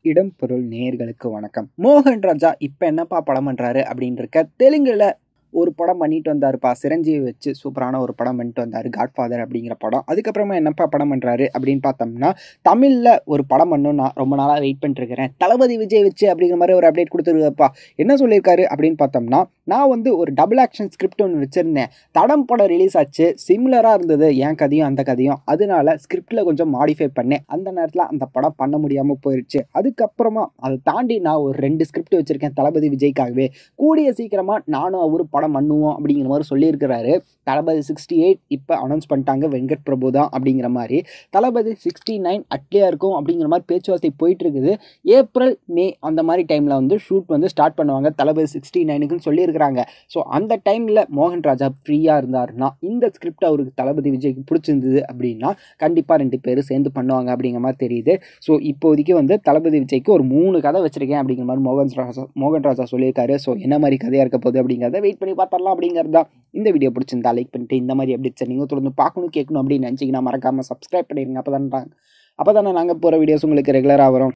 இடம் பொருள் நேயர்களுக்கு வணக்கம் மோகன் ராஜா இப்போ என்னப்பா படம் பண்ணுறாரு அப்படின்னு இருக்க தெலுங்குல ஒரு படம் பண்ணிட்டு வந்தாருப்பா சிரஞ்சீவி வச்சு சூப்பரான ஒரு படம் பண்ணிட்டு வந்தார் காட்ஃபாதர் அப்படிங்கிற படம் அதுக்கப்புறமா என்னப்பா படம் பண்ணுறாரு அப்படின்னு பார்த்தோம்னா தமிழில் ஒரு படம் பண்ணணும் நான் ரொம்ப நாளாக வெயிட் பண்ணிட்டுருக்கிறேன் தளபதி விஜய் வச்சு அப்படிங்கிற மாதிரி ஒரு அப்டேட் கொடுத்துருக்கப்பா என்ன சொல்லியிருக்காரு அப்படின்னு பார்த்தோம்னா நான் வந்து ஒரு டபுள் ஆக்ஷன் ஸ்கிரிப்ட் ஒன்று வச்சுருந்தேன் தடம் படம் ரிலீஸ் ஆச்சு சிமிலராக இருந்தது என் கதையும் அந்த கதையும் அதனால ஸ்கிரிப்டில் கொஞ்சம் மாடிஃபை பண்ணேன் அந்த நேரத்தில் அந்த படம் பண்ண முடியாமல் போயிடுச்சு அதுக்கப்புறமா அதை தாண்டி நான் ஒரு ரெண்டு ஸ்கிரிப்ட் வச்சுருக்கேன் தளபதி விஜய்க்காகவே கூடிய சீக்கிரமாக நானும் அவரு படம் பண்ணுவோம் அப்படிங்கிற மாதிரி சொல்லியிருக்கிறாரு தளபதி சிக்ஸ்டி எயிட் இப்போ அனௌன்ஸ் பண்ணிட்டாங்க வெங்கட் பிரபு தான் அப்படிங்கிற மாதிரி தளபதி சிக்ஸ்டி நைன் அட்லியாக இருக்கும் அப்படிங்கிற மாதிரி பேச்சுவார்த்தை போயிட்டு இருக்குது ஏப்ரல் மே அந்த மாதிரி டைமில் வந்து ஷூட் வந்து ஸ்டார்ட் பண்ணுவாங்க தளபதி சிக்ஸ்டி நைனுக்குன்னு சொல்லியிருக்கிறாங்க ஸோ அந்த டைமில் மோகன் ராஜா ஃப்ரீயாக இருந்தாருன்னா இந்த ஸ்கிரிப்ட் அவருக்கு தளபதி விஜய்க்கு பிடிச்சிருந்தது அப்படின்னா கண்டிப்பாக ரெண்டு பேர் சேர்ந்து பண்ணுவாங்க அப்படிங்கிற மாதிரி தெரியுது ஸோ இப்போதைக்கு வந்து தளபதி விஜய்க்கு ஒரு மூணு கதை வச்சிருக்கேன் அப்படிங்கிற மாதிரி மோகன் ராஜா மோகன் ராஜா சொல்லியிருக்காரு ஸோ என்ன மாதிரி கதையாக இருக்க போகுது அப்படிங்கிறத வெயிட் பண்ணி பார்த்தரலாம் அப்படிங்கிறது தான் இந்த வீடியோ பிடிச்சிருந்தா லைக் பண்ணிட்டு இந்த மாதிரி அப்டேட்ஸை நீங்கள் தொடர்ந்து பார்க்கணும் கேட்கணும் அப்படின்னு நினச்சிங்கன்னா மறக்காமல் சப்ஸ்கிரைப் பண்ணிடுங்க அப்போ தானே அப்போ தானே நாங்கள் போகிற வீடியோஸ் உங்களுக்கு ரெகுலராக வரும்